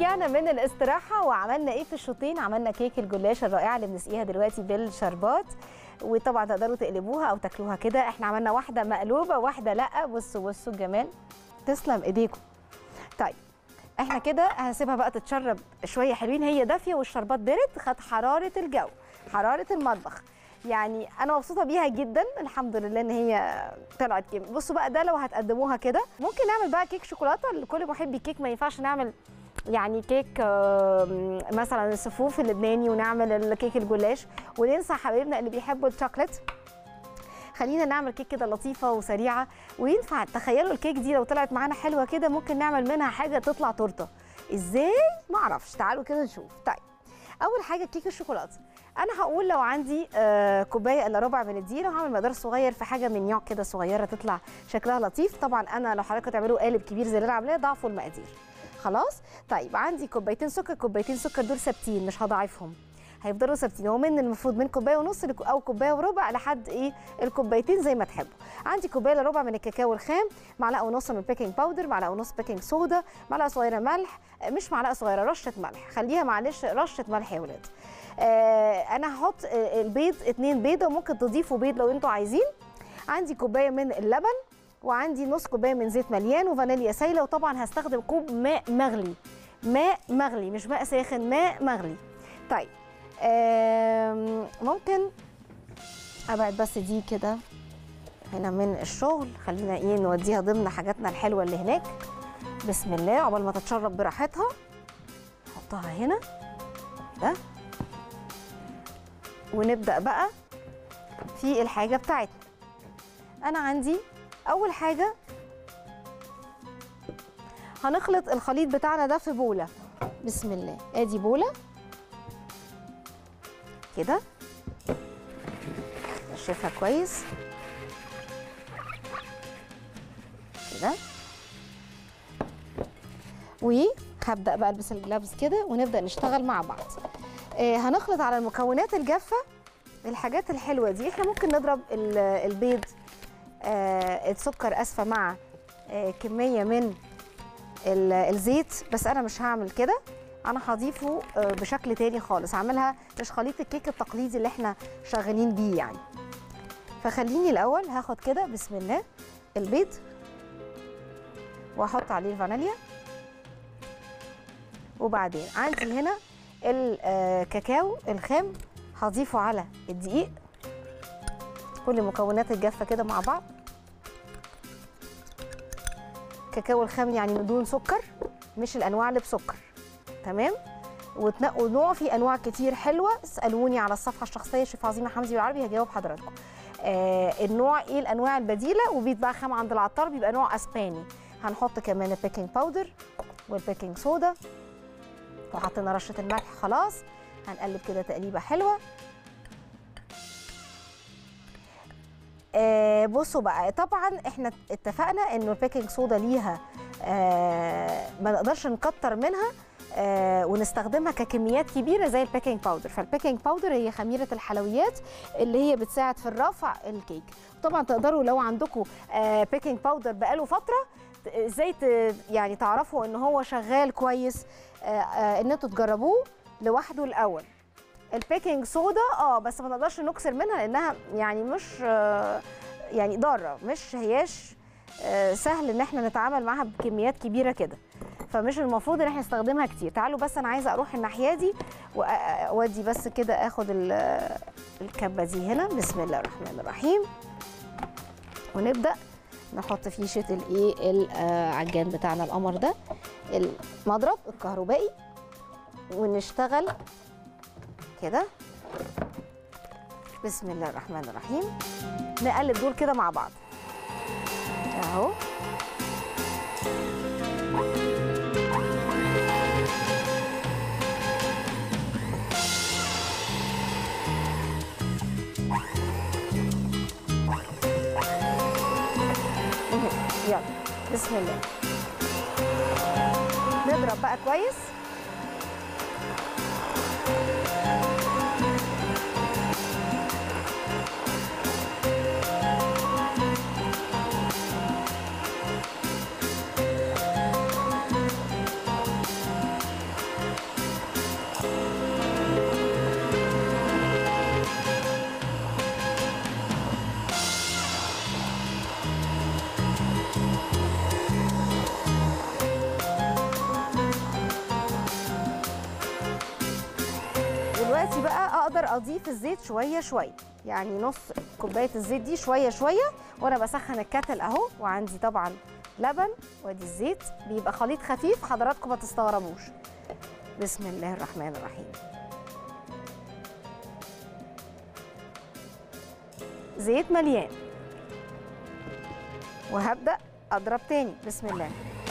ورجعنا من الاستراحة وعملنا ايه في الشوطين عملنا كيك الجلاش الرائعة اللي بنسقيها دلوقتي بالشربات وطبعا تقدروا تقلبوها او تاكلوها كده احنا عملنا واحدة مقلوبة واحدة لا بصوا بصوا الجمال تسلم ايديكم طيب احنا كده هنسيبها بقى تتشرب شوية حلوين هي دافية والشربات برد خد حرارة الجو حرارة المطبخ يعني انا مبسوطه بيها جدا الحمد لله ان هي طلعت كده بصوا بقى ده لو هتقدموها كده ممكن نعمل بقى كيك شوكولاته لكل محبي الكيك ما ينفعش نعمل يعني كيك آم، مثلا الصفوف اللبناني ونعمل الكيك الجلاش وننسى حبايبنا اللي بيحبوا الشوكليت خلينا نعمل كيك كده لطيفه وسريعه وينفع تخيلوا الكيك دي لو طلعت معانا حلوه كده ممكن نعمل منها حاجه تطلع تورته ازاي ما اعرفش تعالوا كده نشوف طيب اول حاجه كيك الشوكولاته انا هقول لو عندي آه، كوبايه الا ربع من الدقيق وهعمل مقدار صغير في حاجه من نوع كده صغيره تطلع شكلها لطيف طبعا انا لو حضرتك تعملوا قالب كبير زي اللي انا عاملاه ضعفوا المقادير خلاص طيب عندي كوبايتين سكر كوبايتين سكر دول ثابتين مش هضاعفهم هيفضلوا ثابتين هو من المفروض من كوبايه ونص لك- او كوبايه وربع لحد ايه الكوبايتين زي ما تحبوا عندي كوبايه الا ربع من الكاكاو الخام معلقه ونص من البيكنج باودر معلقه ونص بيكنج صودا معلقه صغيره ملح آه، مش معلقه صغيره رشه ملح خليها معلش رشه ملح يا ولاد آه انا هحط آه، البيض اتنين بيضه وممكن تضيفوا بيض لو انتوا عايزين عندي كوبايه من اللبن وعندي نص كوبايه من زيت مليان وفانيليا سايله وطبعا هستخدم كوب ماء مغلي ماء مغلي مش ماء ساخن ماء مغلي طيب آم، ممكن ابعد بس دي كده هنا من الشغل خلينا ايه نوديها ضمن حاجاتنا الحلوه اللي هناك بسم الله عقبال ما تتشرب براحتها نحطها هنا ده ونبدا بقى في الحاجه بتاعتنا انا عندي اول حاجه هنخلط الخليط بتاعنا ده في بوله بسم الله ادي بوله كده نشفها كويس كده وهبدا بقى البس الجلافز كده ونبدا نشتغل مع بعض آه هنخلط على المكونات الجافه الحاجات الحلوه دي احنا ممكن نضرب ال- البيض آه السكر اسفه مع آه كميه من ال- الزيت بس انا مش هعمل كده انا هضيفه آه، بشكل تاني خالص هعملها مش خليط الكيك التقليدي اللي احنا شغالين بيه يعني فخليني الاول هاخد كده بسم الله البيض واحط عليه الفانيليا وبعدين عندي هنا الكاكاو الخام هضيفه على الدقيق كل مكونات الجافه كده مع بعض كاكاو الخام يعني بدون سكر مش الانواع اللي بسكر تمام وتنقوا نوع في انواع كتير حلوه اسالوني على الصفحه الشخصيه شيف عظيمه حمدي بالعربي هجاوب حضراتكم آه النوع ايه الانواع البديله وبيتباع خام عند العطار بيبقى نوع اسباني هنحط كمان البيكنج باودر والبيكنج صودا وحطينا رشه الملح خلاص هنقلب كده تقليبه حلوه آه بصوا بقى طبعا احنا اتفقنا انه البيكنج صودا ليها آه ما نقدرش نكتر منها آه ونستخدمها ككميات كبيره زي البيكنج باودر فالبيكنج باودر هي خميره الحلويات اللي هي بتساعد في الرفع الكيك طبعا تقدروا لو عندكم آه بيكنج باودر بقاله فتره ت- ازاي ت- يعني تعرفوا ان هو شغال كويس آه آه ان انتوا تجربوه لوحده الاول البيكنج صودا اه بس ما نقدرش نكسر منها لانها يعني مش آه يعني ضاره مش هياش آه سهل ان احنا نتعامل معاها بكميات كبيره كده فمش المفروض ان احنا نستخدمها كتير تعالوا بس انا عايزه اروح الناحيه دي واودي بس كده اخد ال- الكبه دي هنا بسم الله الرحمن الرحيم ونبدا نحط فيشه الايه العجان بتاعنا القمر ده المضرب الكهربائي ونشتغل كده بسم الله الرحمن الرحيم نقلب دول كده مع بعض اهو يلا بسم الله نضرب بقى كويس اضيف الزيت شويه شويه يعني نص كوبايه الزيت دي شويه شويه وانا بسخن الكتل اهو وعندي طبعا لبن وادي الزيت بيبقى خليط خفيف حضراتكم ما تستغربوش بسم الله الرحمن الرحيم زيت مليان وهبدا اضرب تاني بسم الله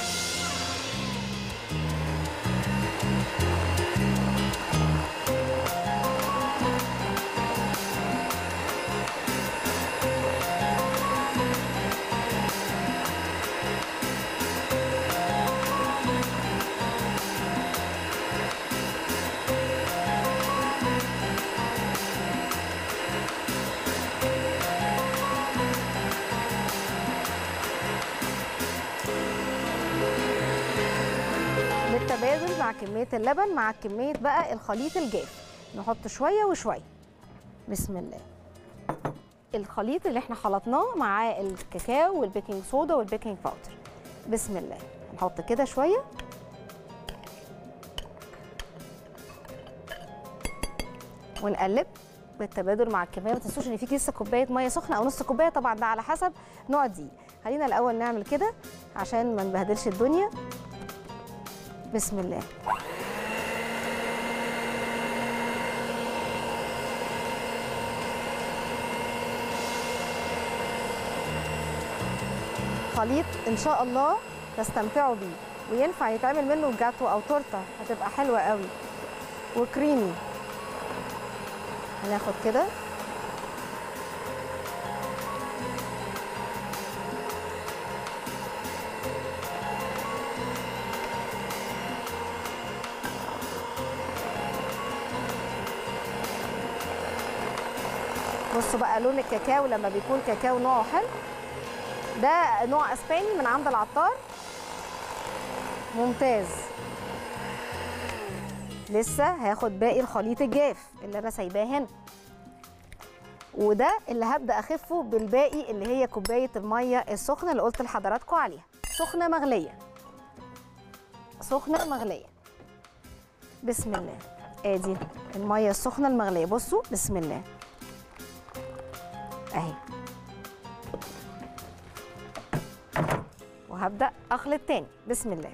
بالتبادل مع كمية اللبن مع كمية بقى الخليط الجاف نحط شوية وشوية بسم الله الخليط اللي احنا خلطناه مع الكاكاو والبيكنج صودا والبيكنج باودر بسم الله نحط كده شوية ونقلب بالتبادل مع الكميه ما تنسوش ان فيك لسه كوبايه ميه سخنه او نص كوبايه طبعا ده على حسب نوع دي خلينا الاول نعمل كده عشان ما نبهدلش الدنيا بسم الله خليط ان شاء الله تستمتعوا بيه وينفع يتعمل منه جاتو او تورته هتبقى حلوه قوي وكريمي هناخد كده بصوا بقى لون الكاكاو لما بيكون كاكاو نوعه حلو ده نوع اسباني من عند العطار ممتاز لسه هاخد باقي الخليط الجاف اللي انا سايباه هنا وده اللي هبدا اخفه بالباقي اللي هي كوبايه الميه السخنه اللي قلت لحضراتكم عليها سخنه مغليه سخنه مغليه بسم الله ادي الميه السخنه المغليه بصوا بسم الله اهي وهبدا اخلط تاني بسم الله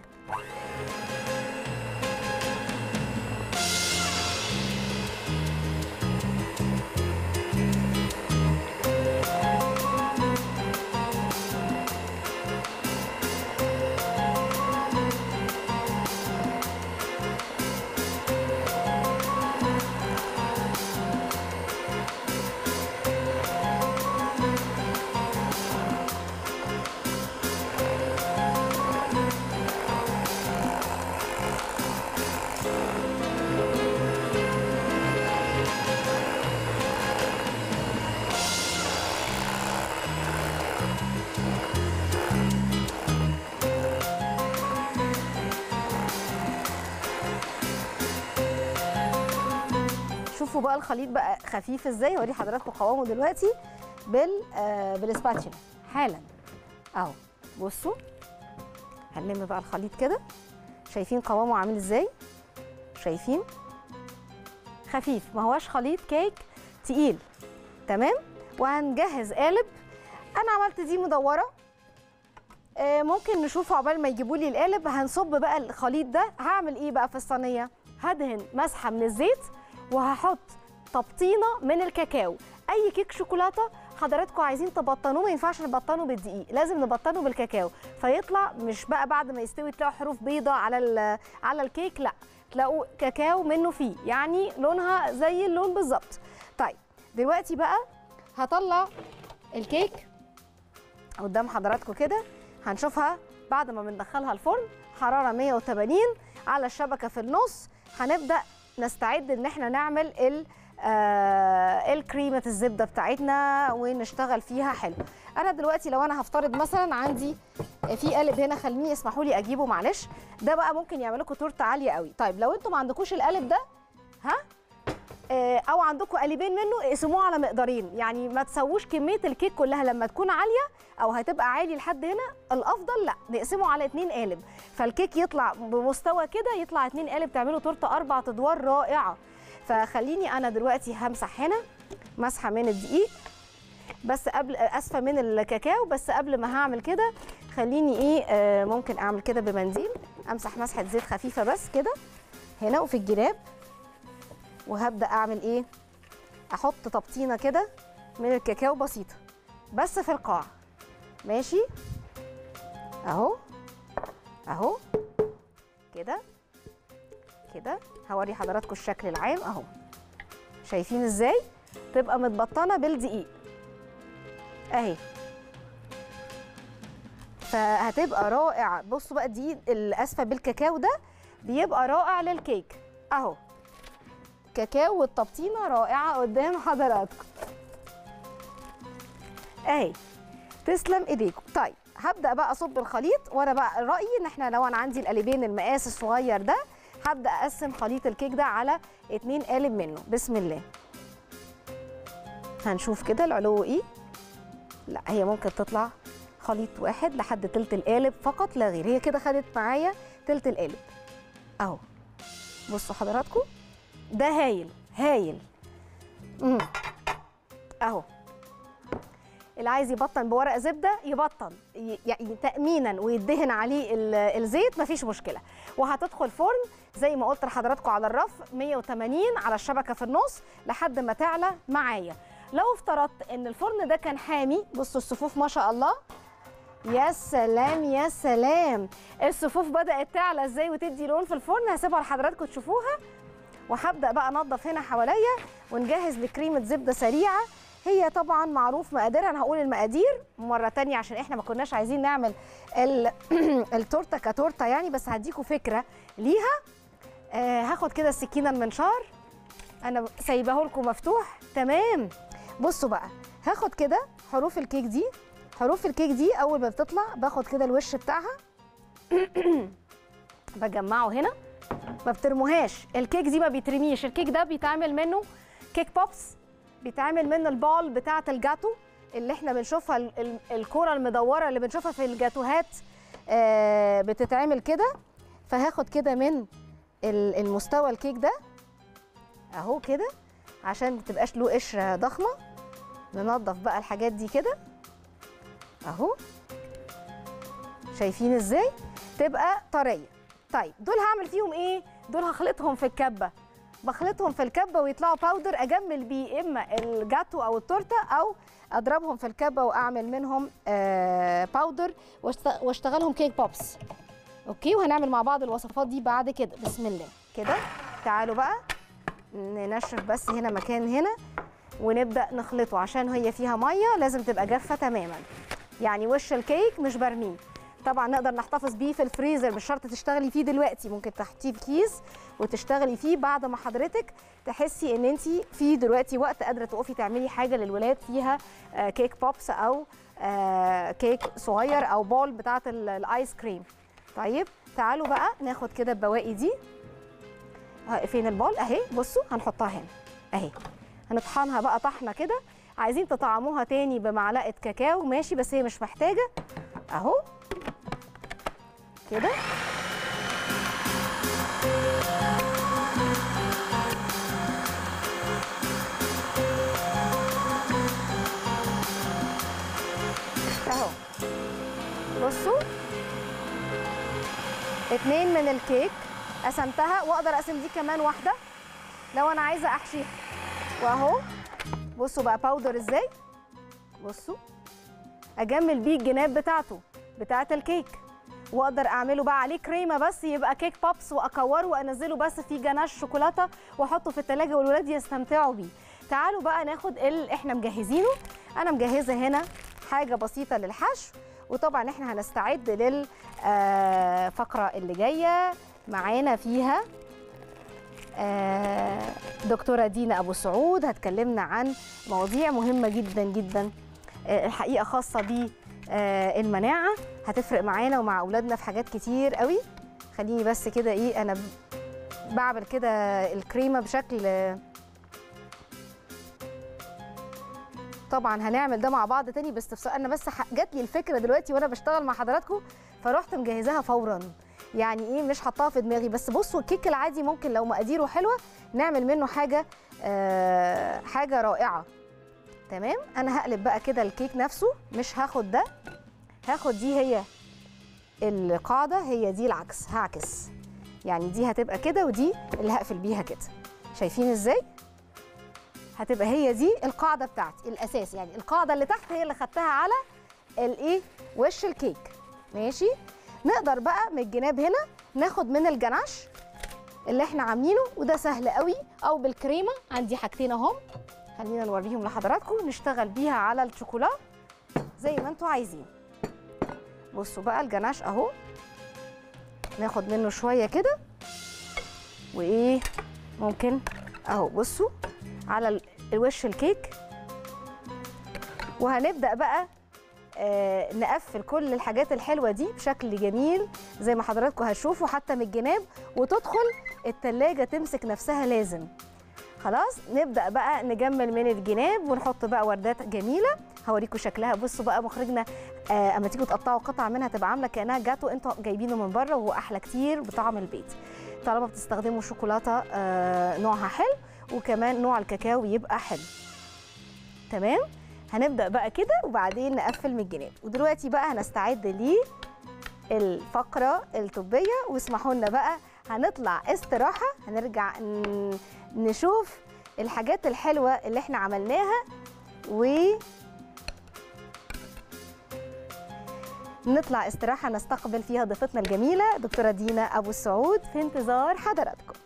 شوفوا بقى الخليط بقى خفيف ازاي اوري حضراتكم قوامه دلوقتي بال آه بالسباتشلا حالا اهو بصوا هنلم بقى الخليط كده شايفين قوامه عامل ازاي شايفين خفيف ما هواش خليط كيك تقيل تمام وهنجهز قالب انا عملت دي مدوره آه ممكن نشوف عقبال ما يجيبوا لي القالب هنصب بقى الخليط ده هعمل ايه بقى في الصينيه هدهن مسحه من الزيت وهحط تبطينه من الكاكاو اي كيك شوكولاته حضراتكم عايزين تبطنوه ما ينفعش نبطنه بالدقيق لازم نبطنه بالكاكاو فيطلع مش بقى بعد ما يستوي تلاقوا حروف بيضة على على الكيك لا تلاقوا كاكاو منه فيه يعني لونها زي اللون بالظبط طيب دلوقتي بقى هطلع الكيك قدام حضراتكم كده هنشوفها بعد ما بندخلها الفرن حراره 180 على الشبكه في النص هنبدا نستعد ان احنا نعمل ال آه الكريمه الزبده بتاعتنا ونشتغل فيها حلو انا دلوقتي لو انا هفترض مثلا عندي في قالب هنا خليني اسمحوا لي اجيبه معلش ده بقى ممكن يعمل لكم تورته عاليه قوي طيب لو انتم ما عندكوش القالب ده ها آه او عندكم قالبين منه اقسموه على مقدارين يعني ما تسووش كميه الكيك كلها لما تكون عاليه او هتبقى عالي لحد هنا الافضل لا نقسمه على اتنين قالب فالكيك يطلع بمستوى كده يطلع اتنين قالب تعملوا تورته اربع ادوار رائعه فخليني انا دلوقتي همسح هنا مسحه من الدقيق بس قبل اسفه من الكاكاو بس قبل ما هعمل كده خليني ايه آه ممكن اعمل كده بمنديل امسح مسحه زيت خفيفه بس كده هنا وفي الجراب وهبدا اعمل ايه احط تبطينه كده من الكاكاو بسيطه بس في القاع ماشي اهو اهو كده كده هوري حضراتكم الشكل العام اهو شايفين ازاي تبقى متبطنه بالدقيق اهي فهتبقى رائع بصوا بقى الدقيق الاسفه بالكاكاو ده بيبقى رائع للكيك اهو كاكاو والتبطينه رائعه قدام حضراتكم اهي تسلم ايديكم طيب هبدا بقى اصب الخليط وانا بقى رايي ان احنا لو انا عندي القالبين المقاس الصغير ده هبدا اقسم خليط الكيك ده على اتنين قالب منه بسم الله هنشوف كده العلو ايه لا هي ممكن تطلع خليط واحد لحد تلت القالب فقط لا غير هي كده خدت معايا تلت القالب اهو بصوا حضراتكم ده هايل هايل امم اهو اللي عايز يبطن بورق زبده يبطن ي- يعني تامينا ويدهن عليه ال- الزيت مفيش مشكله وهتدخل فرن زي ما قلت لحضراتكم على الرف 180 على الشبكه في النص لحد ما تعلى معايا لو افترضت ان الفرن ده كان حامي بصوا الصفوف ما شاء الله يا سلام يا سلام الصفوف بدات تعلى ازاي وتدي لون في الفرن هسيبها لحضراتكم تشوفوها وهبدا بقى انضف هنا حواليا ونجهز لكريمه زبده سريعه هي طبعا معروف مقاديرها انا هقول المقادير مره تانية عشان احنا ما كناش عايزين نعمل ال- التورته كتورته يعني بس هديكوا فكره ليها آه هاخد كده السكينه المنشار انا سايباه لكم مفتوح تمام بصوا بقى هاخد كده حروف الكيك دي حروف الكيك دي اول ما بتطلع باخد كده الوش بتاعها بجمعه هنا ما بترموهاش الكيك دي ما بيترميش الكيك ده بيتعمل منه كيك بوبس بيتعمل منه البال بتاعه الجاتو اللي احنا بنشوفها ال- ال- الكره المدوره اللي بنشوفها في الجاتوهات آه، بتتعمل كده فهاخد كده من ال- المستوى الكيك ده اهو كده عشان ما تبقاش له قشره ضخمه ننضف بقى الحاجات دي كده اهو شايفين ازاي تبقى طريه طيب دول هعمل فيهم ايه دول هخلطهم في الكبه بخلطهم في الكبه ويطلعوا باودر اجمل بيه اما الجاتو او التورته او اضربهم في الكبه واعمل منهم آه باودر واشت- واشتغلهم كيك بوبس اوكي وهنعمل مع بعض الوصفات دي بعد كده بسم الله كده تعالوا بقى ننشف بس هنا مكان هنا ونبدا نخلطه عشان هي فيها ميه لازم تبقى جافه تماما يعني وش الكيك مش برميه طبعا نقدر نحتفظ بيه في الفريزر مش شرط تشتغلي فيه دلوقتي ممكن تحطيه في كيس وتشتغلي فيه بعد ما حضرتك تحسي ان انت في دلوقتي وقت قادره تقفي تعملي حاجه للولاد فيها آه، كيك بوبس او آه، كيك صغير او بول بتاعه ال- الايس كريم طيب تعالوا بقى ناخد كده البواقي دي ها، فين البول اهي بصوا هنحطها هنا اهي هنطحنها بقى طحنه كده عايزين تطعموها تاني بمعلقه كاكاو ماشي بس هي مش محتاجه اهو كده اهو بصوا اتنين من الكيك قسمتها واقدر اقسم دي كمان واحده لو انا عايزه احشيها واهو بصوا بقى باودر ازاي بصوا اجمل بيه الجناب بتاعته بتاعه الكيك واقدر اعمله بقى عليه كريمه بس يبقى كيك بوبس واكوره وانزله بس في جناش شوكولاته واحطه في التلاجة والولاد يستمتعوا بيه تعالوا بقى ناخد اللي احنا مجهزينه انا مجهزه هنا حاجه بسيطه للحشو وطبعا احنا هنستعد للفقره اللي جايه معانا فيها آه، دكتوره دينا ابو سعود هتكلمنا عن مواضيع مهمه جدا جدا آه، الحقيقه خاصه بالمناعه هتفرق معانا ومع اولادنا في حاجات كتير قوي خليني بس كده ايه انا ب- بعمل كده الكريمه بشكل طبعا هنعمل ده مع بعض تاني باستفسار انا بس ح- جات لي الفكره دلوقتي وانا بشتغل مع حضراتكم فرحت مجهزاها فورا يعني ايه مش حطاها في دماغي بس بصوا الكيك العادي ممكن لو مقاديره حلوه نعمل منه حاجه آه حاجه رائعه تمام انا هقلب بقى كده الكيك نفسه مش هاخد ده هاخد دي هي القاعده هي دي العكس هعكس يعني دي هتبقى كده ودي اللي هقفل بيها كده شايفين ازاي هتبقى هي دي القاعده بتاعتي الاساس يعني القاعده اللي تحت هي اللي خدتها على الايه وش الكيك ماشي نقدر بقى من الجناب هنا ناخد من الجناش اللي احنا عاملينه وده سهل قوي او بالكريمه عندي حاجتين اهم خلينا نوريهم لحضراتكم نشتغل بيها على الشوكولا زي ما انتوا عايزين بصوا بقى الجناش اهو ناخد منه شويه كده وايه ممكن اهو بصوا على ال- الوش الكيك وهنبدا بقى آه نقفل كل الحاجات الحلوه دي بشكل جميل زي ما حضراتكم هتشوفوا حتى من الجناب وتدخل التلاجة تمسك نفسها لازم خلاص نبدا بقى نجمل من الجناب ونحط بقى وردات جميله هوريكم شكلها بصوا بقى مخرجنا آه اما تيجوا تقطعوا قطعه منها تبقى عامله كانها جاتو انتوا جايبينه من بره وهو احلى كتير بطعم البيت طالما بتستخدموا شوكولاته آه نوعها حلو وكمان نوع الكاكاو يبقى حلو تمام هنبدا بقى كده وبعدين نقفل من الجناب ودلوقتي بقى هنستعد ليه الفقره الطبيه واسمحوا لنا بقى هنطلع استراحه هنرجع ن- نشوف الحاجات الحلوه اللي احنا عملناها و نطلع استراحه نستقبل فيها ضيفتنا الجميله دكتوره دينا ابو السعود في انتظار حضراتكم